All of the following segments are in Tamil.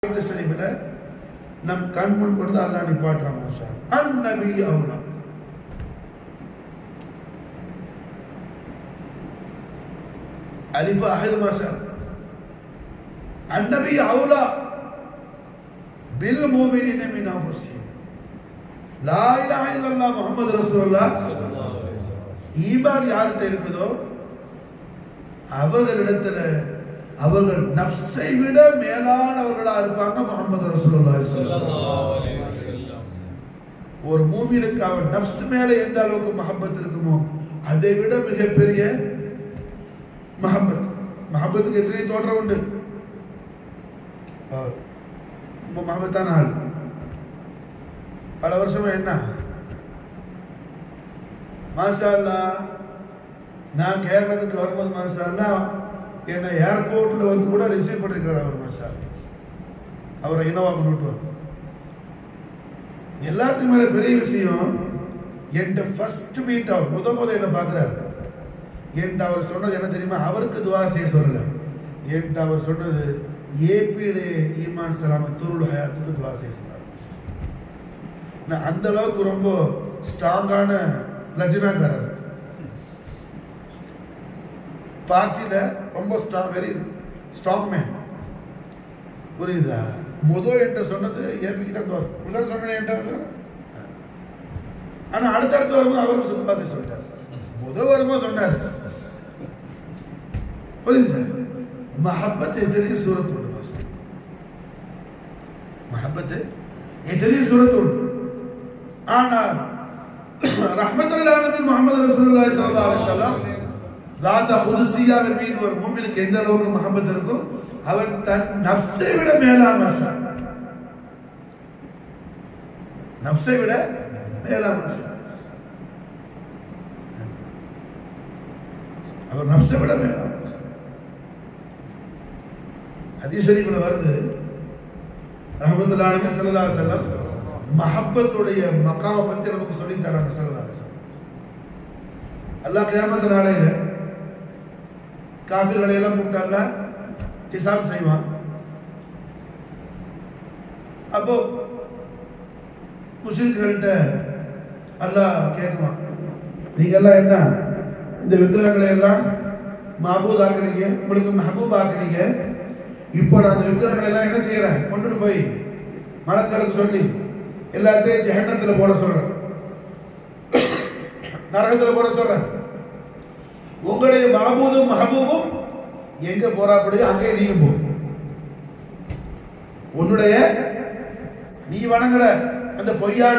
ஆயத்து ஷரீஃபில் நம் கண் முன் கொண்டு அல்லாஹ் நிப்பாட்டுறான் மாஷா அன் நபி அவுலா அலிஃப் அஹது மாஷா அந்நபி அவுலா பில் மூமினின மின் அன்ஃபுஸிஹிம் லா இலாஹ இல்லல்லாஹ் முஹம்மது ரசூலுல்லாஹ் ஈமான் யார்கிட்ட இருக்குதோ அவர்களிடத்துல அவர்கள் நப்சை விட மேலானவர்களா இருப்பாங்க முகமது ரசூலுல்லாஹி ஸல்லல்லாஹு அலைஹி வஸல்லம். ஒரு மூமினுக்கு அவன் நப்ஸ் மேல எந்த அளவுக்கு மஹப்பத் இருக்குமோ அதை விட மிகப்பெரிய மஹப்பத் மஹப்பத்துக்கு எத்தனை தோற்றம் உண்டு அவர் ரொம்ப மஹபத்தான ஆள் பல வருஷமா என்ன மாஷா அல்லாஹ் நான் கேரளத்துக்கு வரும்போது மாஷா அல்லாஹ் என்னை ஏர்போர்ட்ல வந்து கூட ரிசீவ் பண்ணிருக்கிறார் அவர் மாஷா அல்லாஹ். அவரை இனோவா கொண்டு எல்லாத்துக்கும் மேல பெரிய விஷயம் என்கிட்ட ஃபர்ஸ்ட் மீட் அவர் முத முத என்ன பார்க்குறாரு என்கிட்ட அவர் சொன்னது என்ன தெரியுமா அவருக்கு துவா செய்ய சொல்லல என்கிட்ட அவர் சொன்னது ஏபியிலே ஈமான் சலாம துருள் ஹயாத்துக்கு துவா செய்ய சொன்னார் நான் அந்த அளவுக்கு ரொம்ப ஸ்ட்ராங்கான லஜ்னாக்காரர் பார்ட்டியில ரொம்ப ஸ்ட்ராங் வெரி ஸ்ட்ராங் மேன் புரியுதா முதல் என்கிட்ட சொன்னது ஏபிக்கு தான் தோசை முதல் சொன்ன என்கிட்ட ஆனா அடுத்தடுத்து வரும்போது அவருக்கு சுத்தவாசி சொல்லிட்டார் முதல் வரும்போது சொன்னார் புரியுதா மஹப்பத் எதிரையும் சூரத் உண்டு மாஸ்டர். மஹப்பத் எதிரையும் சூரத் உண்டு ஆனால் ரஹ்மத்துல் ஆலமீன் முஹம்மது ரசூலுல்லாஹி ஸல்லல்லாஹு அலைஹி வஸல்லம் தாத்தா குதுசியாவின் மீது ஒரு மூமினுக்கு எந்த அளவுக்கு மஹப்பத் இருக்கும் அவன் தன் நப்சை விட மேலான மனுஷன் நப்சை விட மேலான மனுஷன் அவர் நப்சை விட மேலான மனுஷன் ஹதீஸ்வரிக்குள்ள வருது ரஹமத்துல்லாஹி அலைஹி ஸல்லல்லாஹு அலைஹி வஸல்லம் மஹப்பத்துடைய மக்காவை பத்தி நமக்கு சொல்லி தராங்க ஸல்லல்லாஹு அலைஹி வஸல்லம் அல்லாஹ் கியாமத் நாளையில காஃபிர்களை எல்லாம் கூப்பிட்டாங்க ஹிசாப் செய்வான் அப்போ முஸ்லிம்கள்கிட்ட அல்லாஹ் கேட்குவான் நீங்க எல்லாம் என்ன இந்த விக்கிரகங்களை எல்லாம் மஹபூத் ஆக்குறீங்க உங்களுக்கு மஹபூப் ஆக்குறீங்க இப்போ நான் அந்த விக்கிரகங்களை எல்லாம் என்ன செய்யறேன் கொண்டு போய் மலக்களுக்கு சொல்லி எல்லாத்தையும் ஜெகன்னத்துல போட சொல்றேன் நரகத்துல போட சொல்றேன் உங்களுடைய மஹபூதும் மஹபூபும் எங்க போறாப்படியோ அங்கே நீங்க போ உன்னுடைய நீ வணங்குற அந்த பொய்யான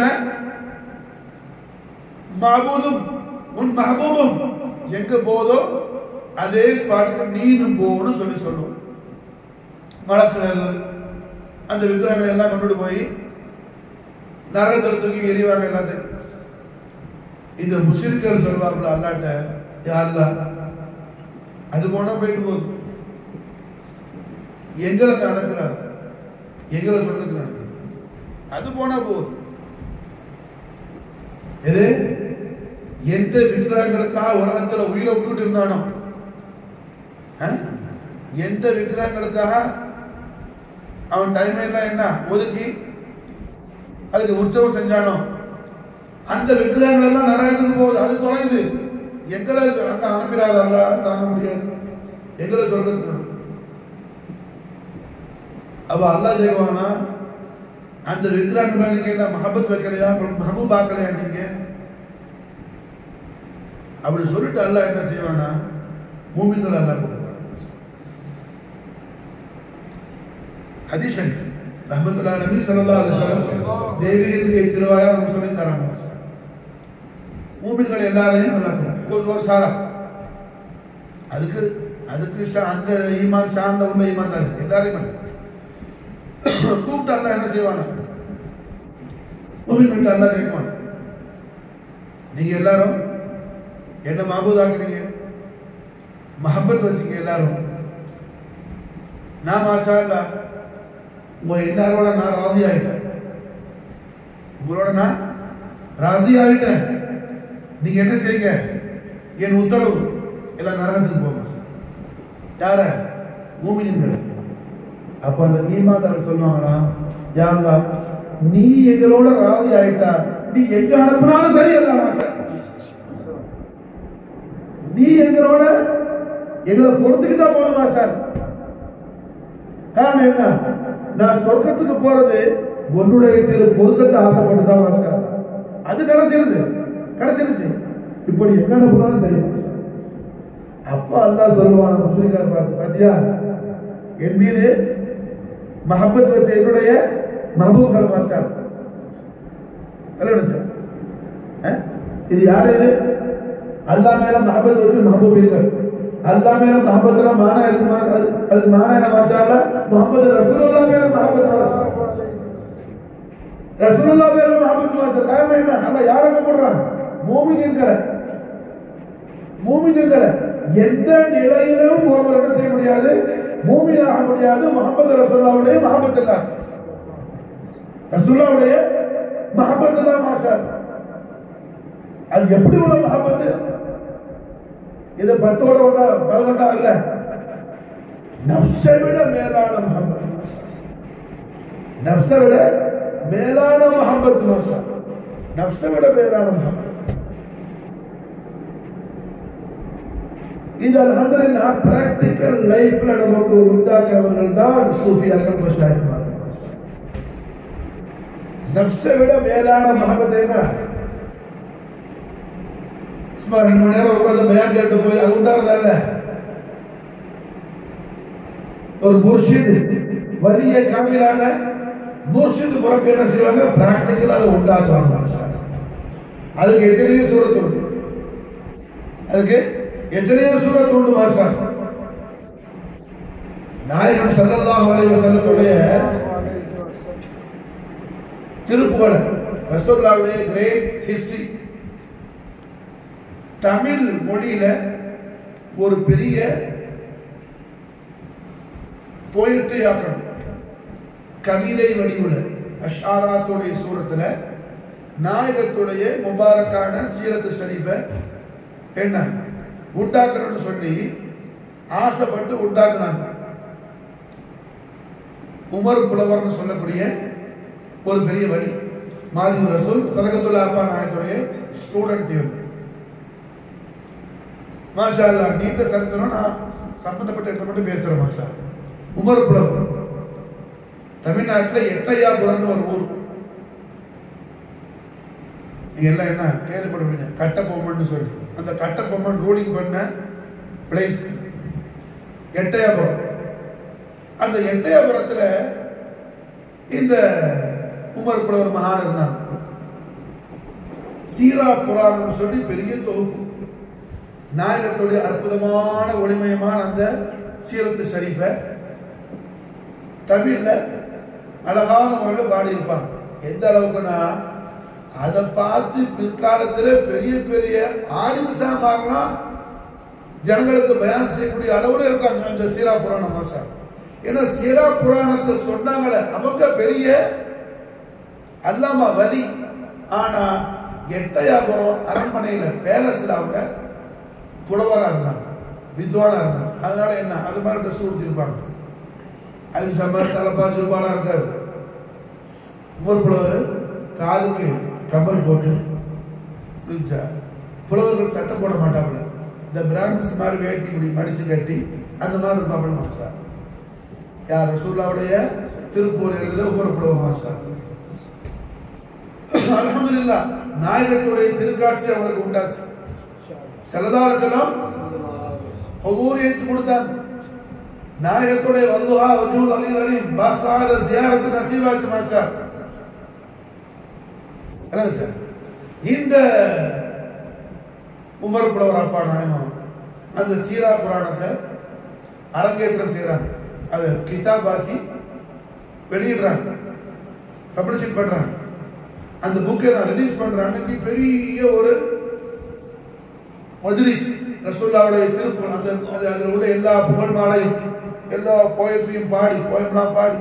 மஹபூதும் உன் மஹபூபும் எங்க போதோ அதே ஸ்பாட்டுக்கு நீனும் போன்னு சொல்லி சொல்லும் மலக்குகள் அந்த விக்கிரகங்களை எல்லாம் கொண்டுட்டு போய் நரகத்தில் தூக்கி எறிவாங்க எல்லாத்தையும் இந்த முஸ்லிம்கள் சொல்வாப்புல அல்லாட்ட யா அல்லாஹ் அது போனா போயிட்டு போகுது எங்களுக்கு அனுப்பினார் எங்களை சொல்றதுக்கு அனுப்பினார் அது போனா போகுது எது எந்த விக்கிரகங்களுக்காக உலகத்துல உயிரை விட்டுட்டு இருந்தானோ அஹ்? எந்த விக்கிரகங்களுக்காக அவன் டைம் எல்லாம் என்ன ஒதுக்கி அதுக்கு உற்சவம் செஞ்சானோ அந்த விக்கிரகங்கள் எல்லாம் நரகத்துக்கு போகுது அது தொலையுது எங்களை அங்க அனுப்பிடாதல்ல தாங்க முடியாது எங்களை சொல்றதுக்கு அவ அல்லாஹ் ஜெயவானா அந்த விக்ராண்ட் மேல நீங்க என்ன மஹபத் வைக்கலையா மஹபூப் ஆக்கலையா நீங்க அப்படி சொல்லிட்டு அல்லாஹ் என்ன செய்வானா மூமின்கள் அல்லாஹ் கூப்பிடுவான் ஹதீஸ் ஷரீஃப் ரஹ்மத்துல்லாஹி நபி ஸல்லல்லாஹு அலைஹி வஸல்லம் தேவிகளுக்கு திருவாயா நம்ம சொல்லி தராங்க மூமின்கள் எல்லாரையும் அல்லாஹ் கூப்பிடுவான். ஒரு ஒரு சாரா அதுக்கு அதுக்கு சா- அந்த ஈமான் சார்ந்த உள்ள ஈமான் தான் இருக்கு எல்லாரையும் இல்லை. கூப்பிட்டு அல்லாஹ் என்ன செய்வானா மூமின்கிட்ட அல்லாஹ் கேட்குவான் நீங்க எல்லாரும் என்ன மாபூதாக்குறீங்க மஹப்பத் வச்சுங்க எல்லாரும் நான் மாஷா அல்லாஹ் உங்க எல்லாரோட நான் ராதி ஆயிட்டேன் உங்களோட நான் ராசி ஆயிட்டேன் நீங்க என்ன செய்யுங்க என் உத்தரவு எல்லாம் நரகத்துக்கு போங்க யார மூமினின்கள் அப்ப அந்த ஈமாதாரர் சொல்லுவாங்களா யாருலா நீ எங்களோட ராதி ஆயிட்டா நீ எங்க அனுப்புனாலும் சரி அல்ல சார் நீ எங்களோட எங்களை பொறுத்துக்கிட்டா போதுமா சார் காரணம் என்ன நான் சொர்க்கத்துக்கு போறது உன்னுடைய திரு பொருத்தத்தை ஆசைப்பட்டு தான் சார் அது கிடைச்சிருது கிடைச்சிருச்சு இப்படி எங்க அனுப்புனாலும் சரி அப்ப அல்லாஹ் சொல்லுவான் முஸ்லிம்கார பார்த்து பாத்தியா என் மீது மஹப்பத் வச்ச என்னுடைய மஹபூப்கள் மாஸ்டர் இது யாரு இது அல்லாஹ் மேல மஹபத் வச்சு மஹபூப் இல்லை அல்லாஹ் மேல மஹபத்ல மானா இருக்கு மா- அது- அதுக்கு மானா என்ன மாஷா அல்லாஹ் முஹம்மது ரசூலுல்லாஹ் மேல மஹபத் மாஷா ரசூலுல்லாஹ் மேல மஹபத் மாஷா காரணம் என்ன அல்லாஹ் யாரை கூப்பிடுறான் மூமின்களை மூமின்களை எந்த நிலையிலும் ஒருவர் என்ன செய்ய முடியாது மூமின் ஆக முடியாது முகமது ரசூல்லாவுடைய மஹபத் இல்ல ரசூல்லாவுடைய மஹபத் இல்ல மாஷா அது எப்படி உள்ள மஹபத்து இது பத்தோட ஒன்றா பதினொன்றா இல்ல நப்சை விட மேலான முகமது நப்சை விட மேலான முகமது மாசா நப்சை விட மேலான முகமது இது அல்ஹம்துலில்லா பிராக்டிக்கல் லைஃப்ல நமக்கு உண்டாக்குறவர்கள் தான் சூஃபியாக்கள் மஷாயிமார்கள் நப்சை விட மேலான முகமது என்ன சும்மா ரெண்டு மணி நேரம் உட்கார்ந்து பயான் கேட்டு போய் அது உண்டாறதல்ல ஒரு முர்ஷித் வலிய காமிலான முர்ஷித் புறப்பு என்ன செய்வாங்க பிராக்டிக்கலா அதை உண்டாக்குவாங்க மாஷா. அதுக்கு எத்தனையோ சூரத்து உண்டு அதுக்கு எத்தனையோ சூரத்து உண்டு மாசா நாயகம் ஸல்லல்லாஹு அலைஹி வஸல்லமுடைய திருப்புகழ ரசூலுல்லாஹ்வுடைய கிரேட் ஹிஸ்டரி தமிழ் மொழியில ஒரு பெரிய போயிட்டு ஆக்கணும் கவிதை வடிவுல அஷாராத்துடைய சூரத்துல நாயகத்துடைய முபாரக்கான சீரத்து ஷரீஃபை என்ன உண்டாக்கணும்னு சொல்லி ஆசைப்பட்டு உண்டாக்குனாங்க உமர் புலவர்னு சொல்லக்கூடிய ஒரு பெரிய வழி மாஜி ரசூல் சதகத்துல்லா அப்பா நாயகத்துடைய ஸ்டூடெண்ட் இவங்க மாஷா அல்லா நீண்ட சரித்திரம் நான் சம்பந்தப்பட்ட இடத்த மட்டும் பேசுறேன் மாஷா உமர் புலவர் தமிழ்நாட்டில் எட்டையாபுரம்னு ஒரு ஊர் நீங்க எல்லாம் என்ன கேள்விப்படுவீங்க கட்டபொம்மன் சொல்லி அந்த கட்டபொம்மன் ரூலிங் பண்ண பிளேஸ் எட்டயபுரம் அந்த எட்டயபுரத்துல இந்த உமர் புலவர் மகான் இருந்தாங்க சீரா புராணம் சொல்லி பெரிய தொகுப்பு நாயகத்துடைய அற்புதமான ஒளிமயமான அந்த சீரத்து ஷரீஃபை தமிழ்ல அழகான முறையில் பாடி இருப்பாங்க எந்த அளவுக்குன்னா அதை பார்த்து பிற்காலத்துல பெரிய பெரிய ஆலிம்சா மாறலாம் ஜனங்களுக்கு பயான் செய்யக்கூடிய அளவுல இருக்காங்க இந்த சீரா புராண மாசம் ஏன்னா சீரா புராணத்தை சொன்னாங்களே அவங்க பெரிய அல்லாமா வலி ஆனா எட்டையாபுரம் அரண்மனையில பேலஸ்ல அவங்க புலவரா இருந்தாங்க வித்வானா இருந்தாங்க அதனால என்ன அது மாதிரி ட்ரெஸ் கொடுத்திருப்பாங்க அது சம்மர் தலைப்பா ஜுபாலா இருக்காது இன்னொரு புலவர் காதுக்கு கம்பல் போட்டு புரிஞ்சா புலவர்கள் சட்டை போட மாட்டாங்கள இந்த பிராமின்ஸ் மாதிரி வேட்டி இப்படி மடிச்சு கட்டி அந்த மாதிரி இருப்பாங்க மாசா யார் ரசூல்லாவுடைய திருப்பூர் எழுதுல ஒவ்வொரு புலவர் மாசா அலமதுல்லா நாயகத்துடைய திருக்காட்சி அவங்களுக்கு உண்டாச்சு செல்லதார செல்லம் ஹுதூரியத்து கொடுத்தாங்க நாயகத்துடைய வல்லுஹா வஜூத் அலி அலீம் பாசாத ஜியாரத்து நசீபாச்சு மாஷா என்னங்க சார் இந்த உமர் புலவர் அப்பா நாயகம் அந்த சீரா புராணத்தை அரங்கேற்றம் செய்யறாங்க அதை கிதாபாக்கி வெளியிடுறாங்க பப்ளிஷிங் பண்றாங்க அந்த புக்கை நான் ரிலீஸ் பண்ற அன்னைக்கு பெரிய ஒரு மஜ்லிஸ் ரசூல்லாவுடைய திருப்பு அந்த அது அதில் உள்ள எல்லா புகழ் மாலையும் எல்லா போயட்ரியும் பாடி போயம்லாம் பாடி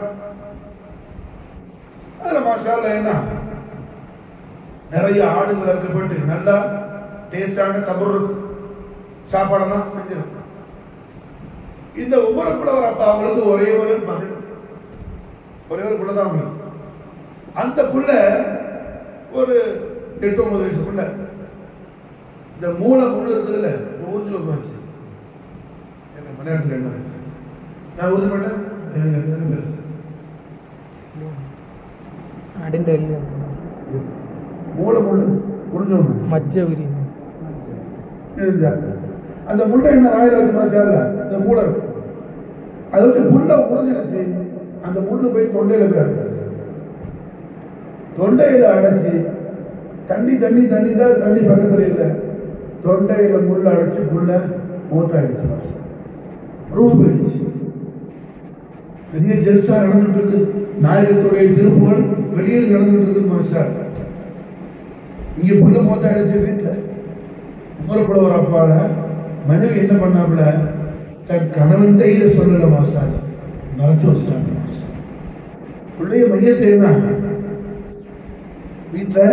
அதில் மாஷால என்ன நிறைய ஆடுகள் அறுக்கப்பட்டு நல்லா டேஸ்டான தபுரு சாப்பாடெல்லாம் செஞ்சிருக்கும் இந்த உமரப்புலவர் அப்பா அவங்களுக்கு ஒரே ஒரு மகன் ஒரே ஒரு புள்ள தான் அவங்களுக்கு அந்த புள்ள ஒரு எட்டு ஒன்பது வயசு புள்ள இந்த மூளை முள்ளு இருக்குதுல்ல ஊர்ஜி உட்காந்துச்சு எனக்கு மலையாளத்தில் என்ன நான் ஊர் மாட்டேன் எனக்கு ரெண்டு பேர் அடிൻ്റെ എല്ല് மூளை முள்ளு உறிஞ்சு മജ്ജ വിരിയുന്നു இருந்தா அந்த முட்டை என்ன வாயில வச்சு மாசால அந்த மூளை இருக்கு. அதை வச்சு முள்ளை உறிஞ்சிருச்சு அந்த முள்ளு போய் தொண்டையில போய் அடைச்சிருச்சு தொண்டையில அடைச்சு தண்ணி தண்ணி தண்ணிட்டா தண்ணி பக்கத்துல இல்லை தொண்டையில முள்ள அடைச்சு முள்ள மூத்தாயிடுச்சு மாசம் ரூம் போயிடுச்சு பெரிய ஜெல்சா நடந்துட்டு இருக்குது நாயகத்துடைய திருப்புகள் வெளியில் நடந்துட்டு இருக்குது மாஸ்டர் இங்க புள்ள மூத்தாயிடுச்சு வீட்டுல உமரப்பட ஒரு அப்பால மனைவி என்ன பண்ணாப்புல தன் கணவன் இதை சொல்லல மாசால் மறைச்சு வச்சுட்டாங்க மாசா பிள்ளைய மையத்தை என்ன வீட்டுல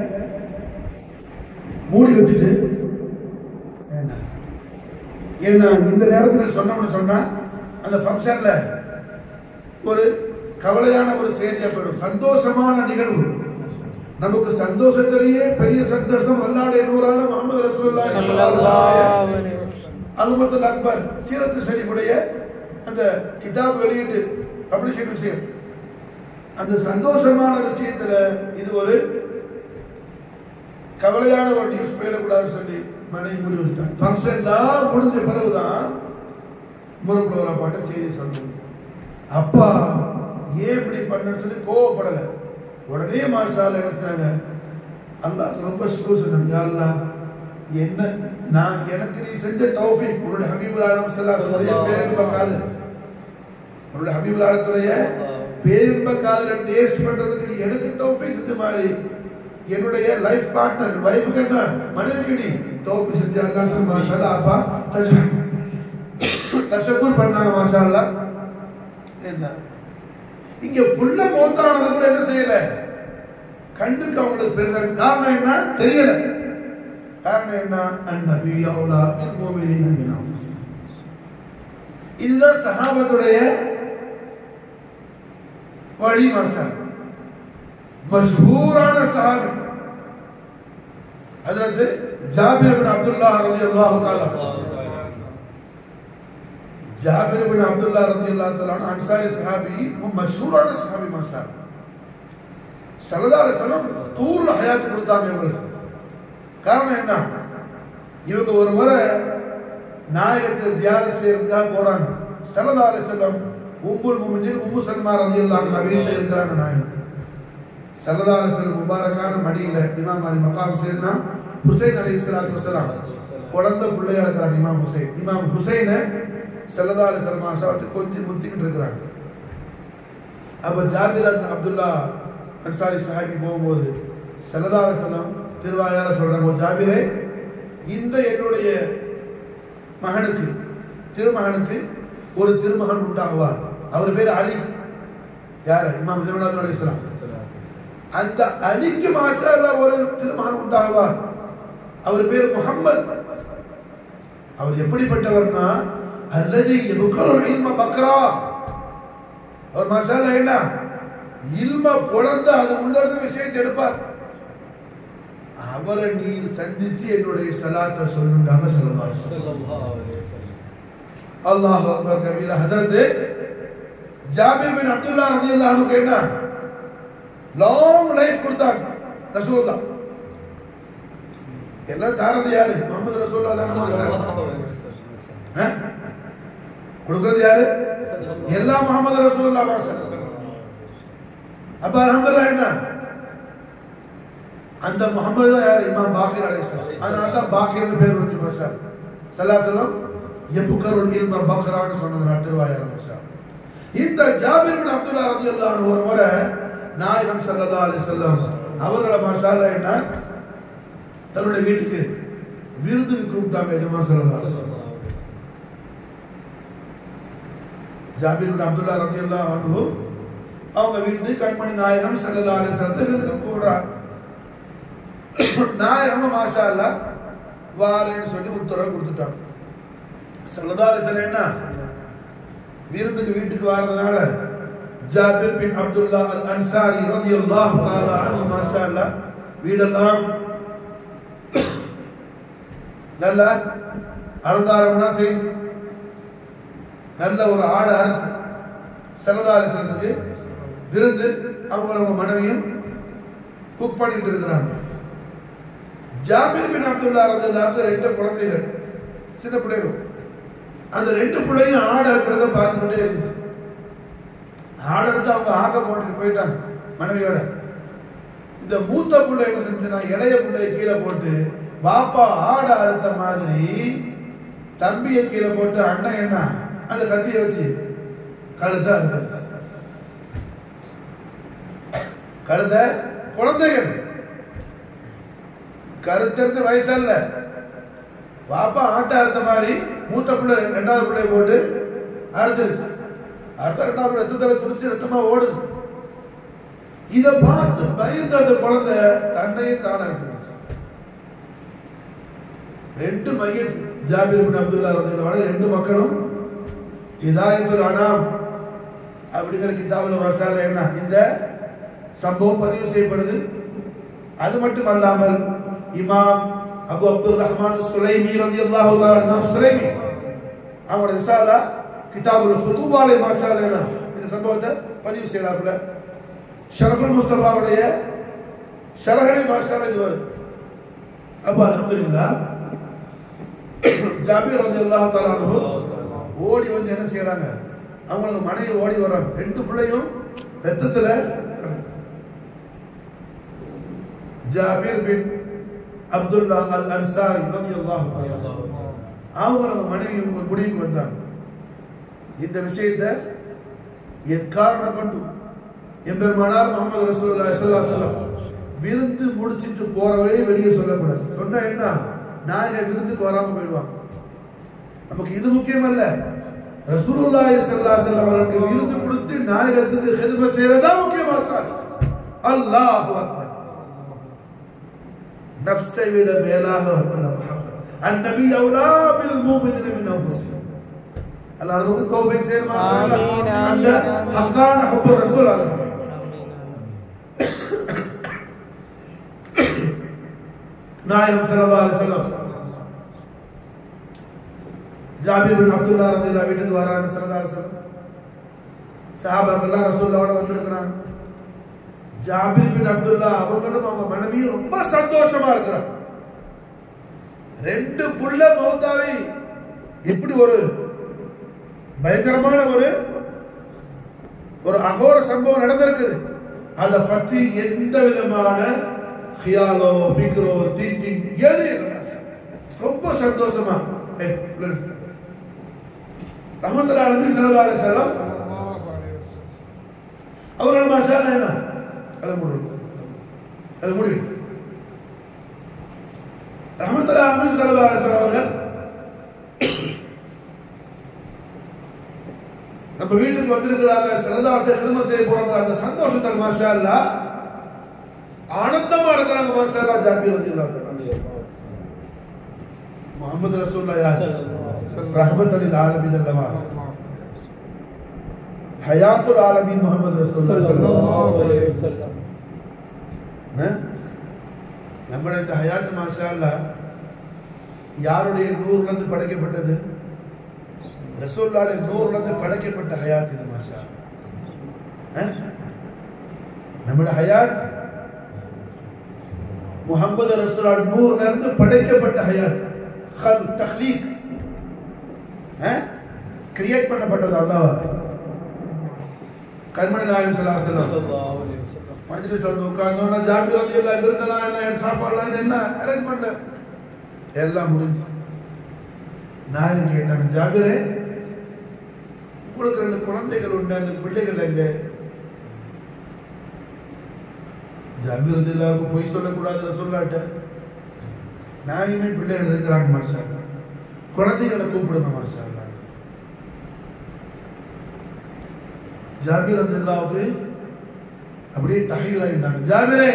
மூடி வச்சுட்டு வேண்டாம். ஏன்னா இந்த நேரத்தில் சொன்னோம்னு சொன்னா அந்த ஃபங்க்ஷன்ல ஒரு கவலையான ஒரு செய்தியா போயிடும் சந்தோஷமான நிகழ்வு நமக்கு சந்தோஷத்திலேயே பெரிய சந்தோஷம் அல்லாடைய நூறான முகமது ரசூலுல்லாஹி ஸல்லல்லாஹு அலைஹி வஸல்லம் அல்மத்துல் அக்பர் சீரத்து ஷரீஃபுடைய அந்த கிதாப் வெளியீட்டு பப்ளிஷிங் விஷயம் அந்த சந்தோஷமான விஷயத்துல இது ஒரு கவலையான ஒரு நியூஸ் போயிடக்கூடாதுன்னு சொல்லி மனைவி மூடி வச்சுட்டாங்க ஃபங்க்ஷன் எல்லாம் முடிஞ்ச பிறகுதான் முருகுலவரா பாட்ட செய்தி சொன்னோம் அப்பா ஏன் இப்படி பண்ணன்னு சொல்லி கோவப்படல உடனே மாசால நினைச்சாங்க அல்லாஹ் ரொம்ப சுக்கு சொன்னாங்க யா அல்லாஹ் என்ன நான் எனக்கு நீ செஞ்ச தௌஃபீக் உன்னுடைய ஹபீபுல் ஆலம் ஸல்லல்லாஹு பேரின்ப காதல் உன்னுடைய ஹபீபுல் ஆலத்துடைய பேரின்ப காதலை டேஸ்ட் பண்றதுக்கு நீ எனக்கு தௌஃபீக் செஞ்ச மாதிரி என்னுடைய லைஃப் பார்ட்னர் வைஃபுக்கு என்ன மனைவிக்கு நீ தௌஃபீக் செஞ்ச அல்லாஹ் சொல்லி மாஷா அல்லாஹ் அப்பா தஷ தஷக்குர் பண்ணாங்க மாஷா அல்லாஹ் என்ன இங்க புள்ள மூத்தானது கூட என்ன செய்யல கண்ணுக்கு அவங்களுக்கு பெருசா காரணம் என்ன தெரியல காரணம் என்ன அந்நபி அவுலா பில் முஃமினீன மின் அன்ஃபுஸிஹிம் இதுதான் சஹாபத்துடைய வழி மனுஷன் மஷ்ஹூரான சஹாபி ஹஜரத் ஜாபிர் பின் அப்துல்லாஹ் ரலியல்லாஹு தஆலா ஜாபிர் பின் அப்துல்லாஹ் ரலியல்லாஹு தஆலா அன்சாரி சஹாபி மஷ்ஹூரான சஹாபி மனுஷன் சல்லல்லாஹு அலைஹி வஸல்லம் தூர்ல ஹயாத் கொடுத்தாங்க இவங்களுக்கு காரணம் என்ன இவங்க ஒரு முறை நாயகத்தை ஜியாரத் செய்யறதுக்காக போறாங்க சல்லல்லாஹு அலைஹி வஸல்லம் உம்முல் முஃமினீன் உம்மு சல்மா ரலியல்லாஹு அன்ஹா வீட்டுல இருக்கிறாங்க நாயகம் சல்லல்லாஹு அலைஹி வஸல்லம் முபாரக்கான மடியில இமாம் அலி மகாம் செய்தனா ஹுசைன் அலைஹிஸ்ஸலாத்து வஸலாம் குழந்தை பிள்ளையா இருக்கிறாங்க இமாம் ஹுசைன் இமாம் ஹுசைனை சல்லல்லாஹு அலைஹி வஸல்லம் ஆசாவத்து கொஞ்சம் முத்திக்கிட்டு இருக்கிறாங்க அப்ப ஜாபிர் அப்து அப்துல்லா அன்சாரி சாஹிபி போகும்போது சல்லல்லாஹு அலைஹி வஸல்லம் திருவாயால சொல்றாங்க "ஓ ஜாபிரே இந்த என்னுடைய மகனுக்கு திருமகனுக்கு ஒரு திருமகன் உண்டாகுவார் அவர் பேர் அலி யாரு இமாம் ஜிமனாத் அலைஹிஸ்ஸலாம் அந்த அலிக்கு மாஷால ஒரு திருமகன் உண்டாகுவார் அவர் பேர் முகம்மது அவர் எப்படிப்பட்டவர்னா அல்லது எபுக்கருள் இல்ம பக்ரா அவர் மசாலா என்ன இல்ம பொழந்து அது உள்ள இருந்த விஷயத்தை எடுப்பார் அவரை நீ சந்திச்சு என்னுடைய சலாத்தை சொல்லுண்டாங்க சொல்லலாம் அல்லாஹ் அக்பர் கபீர் ஹஜரத் ஜாபிர் பின் அப்துல்லா ரலியல்லாஹு அன்ஹு என்ன லாங் லைஃப் கொடுத்தாங்க ரசூலுல்லாஹ் எல்லாம் தாரது யாரு முகமது ரசூலுல்லாஹ் தான் ஆ? கொடுக்கிறது யாரு எல்லாம் முகமது ரசூலுல்லாஹ் பாசம் அப்ப அல்ஹம்துலில்லாஹ் என்ன அந்த முகமது தான் யார் இமாம் பாக்கிர் அலைஹிஸ்ஸலாம் அதனால தான் பாக்கிர்னு பேர் வச்சு பாசார் சல்லாசலம் எப்புக்கருள் இல்ம பக்ரான்னு சொன்னது திருவாயார் பாசார் இந்த ஜாபிர் பின் அப்துல்லா ரலியல்லாஹு அன்ஹு ஒரு முறை நாயகம் ஸல்லல்லாஹு அலைஹி வஸல்லம் அவங்கள மசாலா என்ன தன்னுடைய வீட்டுக்கு விருந்துக்கு கூப்பிட்டாங்க எஜமா ஸல்லல்லாஹு அலைஹி வஸல்லம் ஜாபிர் பின் அப்துல்லா ரலியல்லாஹு அன்ஹு அவங்க வீட்டு கண்மணி நாயகம் ஸல்லல்லாஹு அலைஹி வஸல்லத்தை விருந்துக்கு கூப்பிடுறாங்க நாயகம் மாஷா அல்லாஹ் வாரேன்னு சொல்லி உத்தரவு கொடுத்துட்டாங்க ஸல்லல்லாஹு அலைஹி வஸல்லம் என்ன விருந்துக்கு வீட்டுக்கு வர்றதுனால ஜாபிர் பின் அப்துல்லா அல் அன்சாரி ரலியல்லாஹு தஆலா அன்ஹு மாஷா அல்லாஹ் வீடெல்லாம் நல்ல அலங்காரம்னா செய்து நல்ல ஒரு ஆடை அறுத்து சரதாரிசனத்துக்கு விருந்து அவங்களோட மனைவியும் குக் பண்ணிட்டு இருக்கிறாங்க ஜாபீர் பின் அப்துல்லா ரலியல்லாஹு ரெண்டு குழந்தைகள் சின்ன பிள்ளைகள் அந்த ரெண்டு பிள்ளையும் ஆடை இருக்கிறத பார்த்துக்கிட்டே இருந்துச்சு ஆடை எடுத்து அவங்க ஆக போட்டுட்டு போயிட்டாங்க மனைவியோட இந்த மூத்த பிள்ளை என்ன செஞ்சுனா இளைய பிள்ளைய கீழே போட்டு பாப்பா ஆடை அறுத்த மாதிரி தம்பியை கீழே போட்டு அண்ணன் என்ன அந்த கத்தியை வச்சு கழுத்தை அறுத்தாச்சு கழுத குழந்தைகள் கருத்தறிந்த வயசல்ல பாப்பா ஆட்டை அறுத்த மாதிரி மூத்த பிள்ளை ரெண்டாவது பிள்ளை போட்டு அறுத்துருச்சு அடுத்த ரெண்டாவது பிள்ளை ரத்தத்துல துடிச்சு ரத்தமா ஓடுது இத பார்த்து பயந்த அந்த குழந்தை தன்னையும் தானே அறுத்துருச்சு ரெண்டு மையத் ஜாபீர் பின் அப்துல்லா ரதியல்லாஹு ரெண்டு மக்களும் ஹிதாயத்துல் அனாம் அப்படிங்கிற கிதாபுல் வசால என்ன இந்த சம்பவம் பதிவு செய்யப்படுது அது மட்டும் அல்லாமல் இமாம் அபு அப்துல் ரஹ்மான் சுலைமி ரலியல்லாஹு தஆலா இமாம் சுலைமி அவங்களோட ரிசாலா கிதாபுல் ஃபுதுவாலை மாஷால இந்த சம்பவத்தை பதிவு செய்யறாப்புல ஷரஃபுல் முஸ்தபாவுடைய ஷரஹனி மாஷால இது வருது அப்ப அல்ஹம்துலில்லாஹ் ஜாபீர் ரலியல்லாஹு தஆலா அன்ஹு ஓடி வந்து என்ன செய்யறாங்க அவங்களுக்கு மனைவி ஓடி வர்றாங்க ரெண்டு பிள்ளையும் ரத்தத்துல ஜாபீர் பின் அப்துல்லா அல் அன்சாரி ரலியல்லாஹு தஆலா அவங்க மனைவி ஒரு முடிவுக்கு வந்தாங்க இந்த விஷயத்தை எக்காரணம் கொண்டு எம்பெருமானார் முகமது ரசூலுல்லாஹி ஸல்லல்லாஹு அலைஹி வஸல்லம் விருந்து முடிச்சிட்டு போறவரே வெளியே சொல்லக்கூடாது சொன்னா என்ன நாயக விருந்துக்கு வராம போயிடுவாங்க நமக்கு இது முக்கியம் அல்ல ரசூலுல்லாஹி ஸல்லல்லாஹு அலைஹி வஸல்லம் அவர்களுக்கு விருந்து கொடுத்து நாயகத்துக்கு ஹிதமத் செய்யறதா முக்கியமா சார் அல்லாஹு அக்பர் நஃப்ஸை விட மேலாக உள்ள முஹம்மத் அந்நபி அவுலா பில் மூமினின மின் அன்ஃபுசிஹிம் அல்லாஹ் நமக்கு தௌஃபீக் செய்யணும் ஆமீன், அந்த ஆமீன், ஆமீன். ஹக்கான ஹுப்பு ரசூல் அல்லாஹ் நாயகம் ஸல்லல்லாஹு அலைஹி வஸல்லம் ஜாபீர் பின் அப்துல்லா ரலியல்லாஹு வீட்டுக்கு வராங்க ஸல்லல்லாஹு அலைஹி வஸல்லம் சஹாபாக்கெல்லாம் ரசூலுல்லாஹோட வந்திருக்கிறாங்க ஜாபீர் பின் அப்துல்லா அவங்களும் அவங்க மனைவியும் ரொம்ப சந்தோஷமா இருக்கிறாங்க ரெண்டு புள்ள மௌத்தாவி இப்படி ஒரு பயங்கரமான ஒரு ஒரு அகோர சம்பவம் நடந்திருக்குது அதை பற்றி எந்த விதமான ஹியாலோ ஃபிக்ரோ திங்கிங் எது இல்லை. ரொம்ப சந்தோஷமா ரஹமத்துல்லா அலமி ஸல்லல்லாஹு அலைஹி வஸல்லம் அவர்கள் மசாலா என்ன அது முடியும் அது முடியும் ரஹமத்துல்லா அலமி ஸல்லல்லாஹு அலைஹி வஸல்லம் அவர்கள் நம்ம வீட்டுக்கு வந்திருக்கிறாங்க சிறந்தாவத்தை திரும்ப செய்ய போறாங்க அந்த சந்தோஷத்தில் மாஷா அல்லா ஆனந்தமா இருக்கிறாங்க மாஷா அல்லா ஜாபீர் ரலியல்லாஹு தஆலா முகமது ரசூலுல்லாஹ் யார் ரஹ்மத் லில் ஆலமீன் அல்லவா ஹயாத்துல் ஆலமீன் முகமது ரசூலுல்லாஹ் ஸல்லல்லாஹு அலைஹி வஸல்லம் நம்மள இந்த ஹயாத் மாஷா அல்லா யாருடைய நூறுல இருந்து படைக்கப்பட்டது ரசூல்லாலே நூறுல இருந்து படைக்கப்பட்ட ஹயாத் இது மாஷா அஹ்? நம்முடைய ஹயாத் முகமது ரசூலால் நூறுல இருந்து படைக்கப்பட்ட ஹயாத் ஹல் தஹ்லீக் கிரியேட் பண்ணப்பட்டது அல்லாவா கண்மணி நாயம் சலாசலம் மஜ்லிஸ் வந்து உட்கார்ந்தோம்னா ஜாபீர் ரலியல்லாஹு விருந்தனா என்ன சாப்பாடுலாம் என்ன அரேஞ்ச்மெண்ட் எல்லாம் முடிஞ்சு நாயகம் கேட்டாங்க ஜாபிரே உங்களுக்கு ரெண்டு குழந்தைகள் உண்டு அந்த பிள்ளைகள் எங்க ஜாபீர் ரலியல்லாஹு பொய் சொல்லக்கூடாதுன்னு சொல்லாட்ட நாயகமே பிள்ளைகள் இருக்கிறாங்க மாஷா அல்லாஹ். குழந்தைகளை கூப்பிடுங்க மாஷா அல்லாஹ். ஜாபீர் ரலியல்லாஹுக்கு அப்படியே தகையிலாயிட்டாங்க ஜாபிரே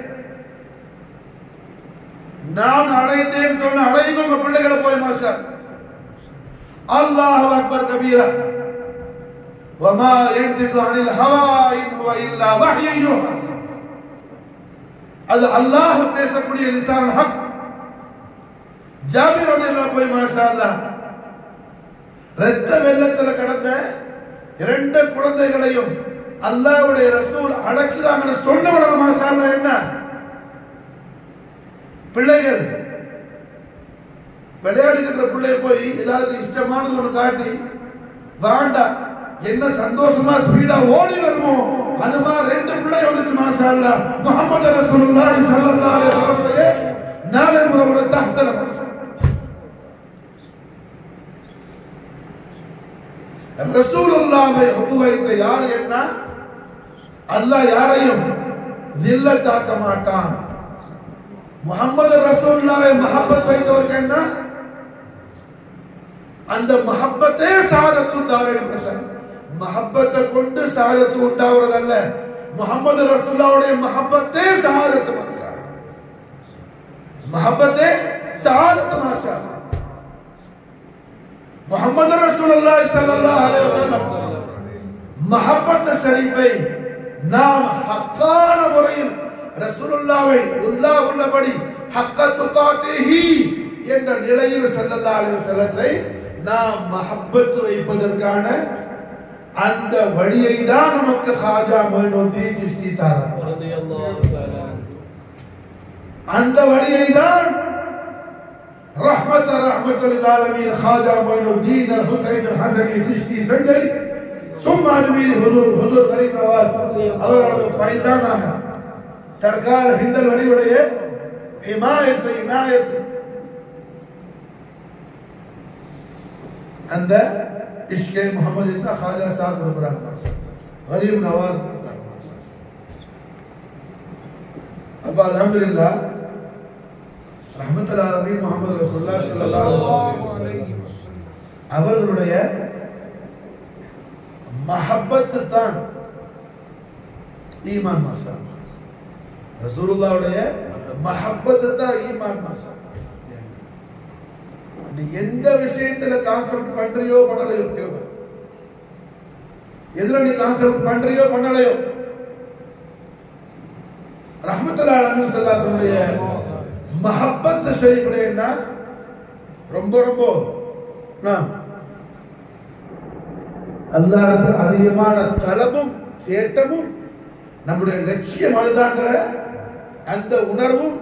நான் அழைத்தேன் சொன்ன அழைங்க உங்க பிள்ளைகளை போய் மாஸ்டர் அல்லாஹ் அக்பர் கபீரா வமா யன்திகு அனில் ஹவா இன் ஹுவ இல்லா வஹ்யு யூஹா அது அல்லாஹ் பேசக்கூடிய லிசான் ஹக் ஜாபிர் ரலியல்லாஹு போய் மாஷா அல்லாஹ் இரத்த வெள்ளத்துல கடந்த இரண்டு குழந்தைகளையும் அல்லாஹ்வுடைய ரசூல் அடக்கிறாங்கன்னு சொன்ன உடனே மாஷா அல்லாஹ் என்ன பிள்ளைகள் விளையாடிட்டு இருக்கிற பிள்ளைய போய் ஏதாவது இஷ்டமானது ஒண்ணு காட்டி வேண்டாம் என்ன சந்தோஷமா ஸ்பீடா ஓடி வருமோ அது மாதிரி ரெண்டு பிள்ளை வந்துச்சு மாஷா அல்லாஹ் முஹம்மது ரசூலுல்லாஹி ஸல்லல்லாஹு அலைஹி வஸல்லம் நாளை முறை தஹ்தல ரசூலுல்லாவை ஒப்பு வைத்த யார் என்ன அல்லாஹ் யாரையும் நில்லத்தாக்க மாட்டான் முகமது ரசூல்லாவை மஹப்பத் வைத்தவர்கள் என்ன அந்த மஹப்பத்தே சாதத்து உண்டாவது மஹப்பத்தை கொண்டு சாதத்து உண்டாவதல்ல முகமது ரசூல்லாவுடைய மஹப்பத்தே சாதத்து மாசா மஹப்பத்தே சாதத்து மாசா முகமது ரசூலுல்லாஹி ஸல்லல்லாஹு அலைஹி வஸல்லம் மஹப்பத் ஷரீஃபை நாம் ஹக்கான முறையில் ரசூலுல்லாவை உல்லா உள்ளபடி ஹக்க துகாத்திஹி என்ற நிலையில் ஸல்லல்லாஹு அலைஹி வஸல்லத்தை நாம் மஹப்பத் வைப்பதற்கான அந்த வழியை தான் நமக்கு ஹாஜா மொய்னுத்தீன் சிஸ்தி தாரார் رضي الله تعالى عنه அந்த வழியை தான் رحمة رحمة للعالمين خواجہ معین الدین الحسین الحسنی چشتی سنجری ثم அஜ்மீர் ஹுசூர் ஹுசூர் கரீம் நவாஸ் அவர்களது ஃபைசானாக சர்க்கார் ஹிந்தல் வழியுடைய இமாயத்து இனாயத்து அந்த இஷ்கே முகமது இந்த ஹாஜா சாஹிப் கொடுக்குறாங்க கரீம் நவாஸ் கொடுக்குறாங்க அப்ப அல்ஹம்துலில்லா ரஹமத்துல் ஆலமீன் முஹம்மது ரசூலுல்லாஹி ஸல்லல்லாஹு அலைஹி வஸல்லம் அவர்களுடைய மஹப்பத்து தான் ஈமான் மாஷா ரசூலுல்லாவுடைய மஹப்பத்து தான் ஈமான் மாஷா நீ எந்த விஷயத்துல கான்செப்ட் பண்றியோ பண்ணலையோ கேளுங்க எதுல நீ கான்செப்ட் பண்றியோ பண்ணலையோ ரஹமத்துல்லா அலமின் சல்லாசனுடைய மஹப்பத் ஷரீஃப்னா ரொம்ப ரொம்ப நாம் அல்லாஹ்வுக்கு அதிகமான தலமும் ஏட்டமும் நம்முடைய லட்சியம் அதுதாங்கிற அந்த உணர்வும்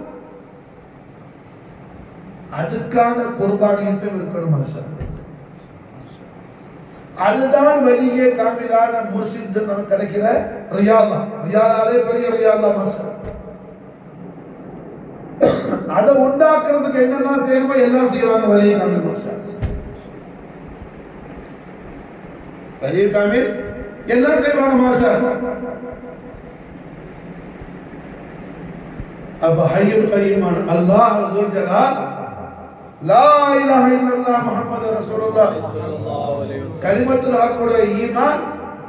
அதுக்கான குர்பானியத்தையும் இருக்கணும் மாஷா அதுதான் வெளியே காமிலான முர்ஷித் நமக்கு கிடைக்கிற ரியாதா ரியாதாலே பெரிய ரியாதா மாஷா அதை உண்டாக்குறதுக்கு என்னென்ன செய்யணுமோ எல்லாம் செய்வாங்க வெளியே காமி மாஷா வெளியே காமி எல்லாம் செய்வாங்க மாஷா अब हय्युल कय्यूमान अल्लाह जुल जलाल ला इलाहा इल्लल्लाह मुहम्मद रसूलुल्लाह صلى الله عليه وسلم கலிமத்துல் ஹக்குடைய ஈமான்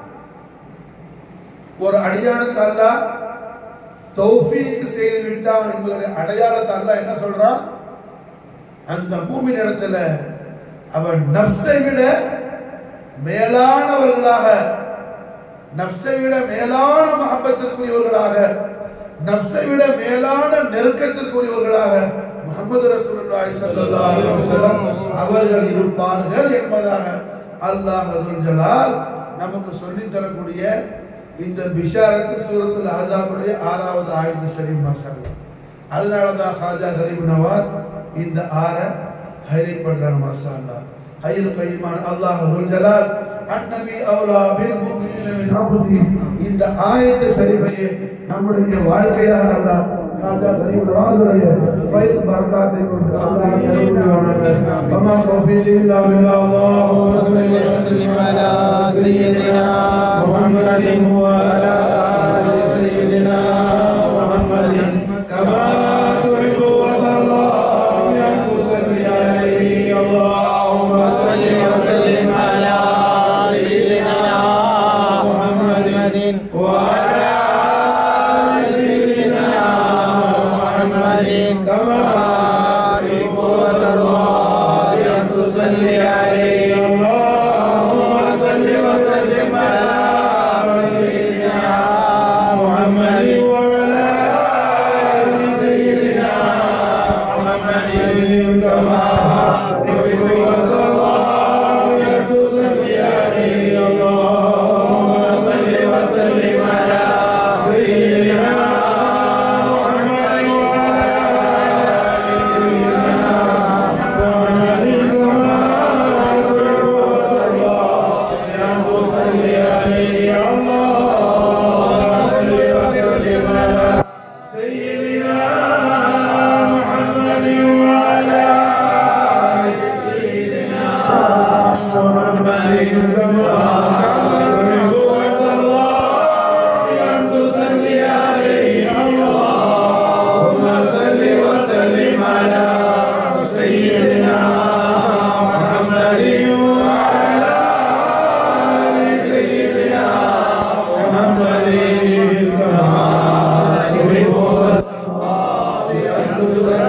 ஒரு அடியானுக்கு அல்லாஹ் தௌஃபீக் செய்து விட்டான் என்பதனுடைய அடையாளத்தை அல்லாஹ் என்ன சொல்றான் அந்த மூமின் இடத்துல அவன் நப்சை விட மேலானவர்களாக நப்சை விட மேலான மஹப்பத்திற்குரியவர்களாக நப்சை விட மேலான நெருக்கத்திற்குரியவர்களாக முகமது ரசூலுல்லாஹி ஸல்லல்லாஹு அலைஹி வஸல்லம் அவர்கள் இருப்பார்கள் என்பதாக அல்லாஹ் அல் ஜலால் நமக்கு சொல்லித் தரக்கூடிய இந்த பிஷாரத்து சூரத்துல் அஹ்ஸாபுடைய ஆறாவது ஆயத்து ஷரீஃப் மாஷாஅல்லாஹ் அதனால தான் ஹாஜா கரீம் நவாஸ் இந்த ஆற ஹைலைட் பண்றாங்க மாஷாஅல்லாஹ் ஹையில் கையுமான அல்லாஹ் அல் ஜலால் அன்னபி அவுலா பில் முஃமினீன மின் அன்ஃபுஸிஹிம் இந்த ஆயத்து ஷரீஃபையே நம்முடைய வாழ்க்கையாக அல்லாஹ் ஹாஜா கரீம் நவாஸுடைய ஃபைல் பரக்காத்தை கொண்டு அல்லாஹ் கரீம் வமா தௌஃபீக் இல்லா பில்லாஹ் அல்லாஹும்ம ஸல்லி وسلم على سيدنا محمد وعلى آل سيدنا محمد كما تحب وترضى أن تصلي عليه اللهم وصل وسلم على سيدنا محمد وعلى آل سيدنا محمد كما تحب وترضى أن تصلي عليه اللهم صل وسلم على الصراط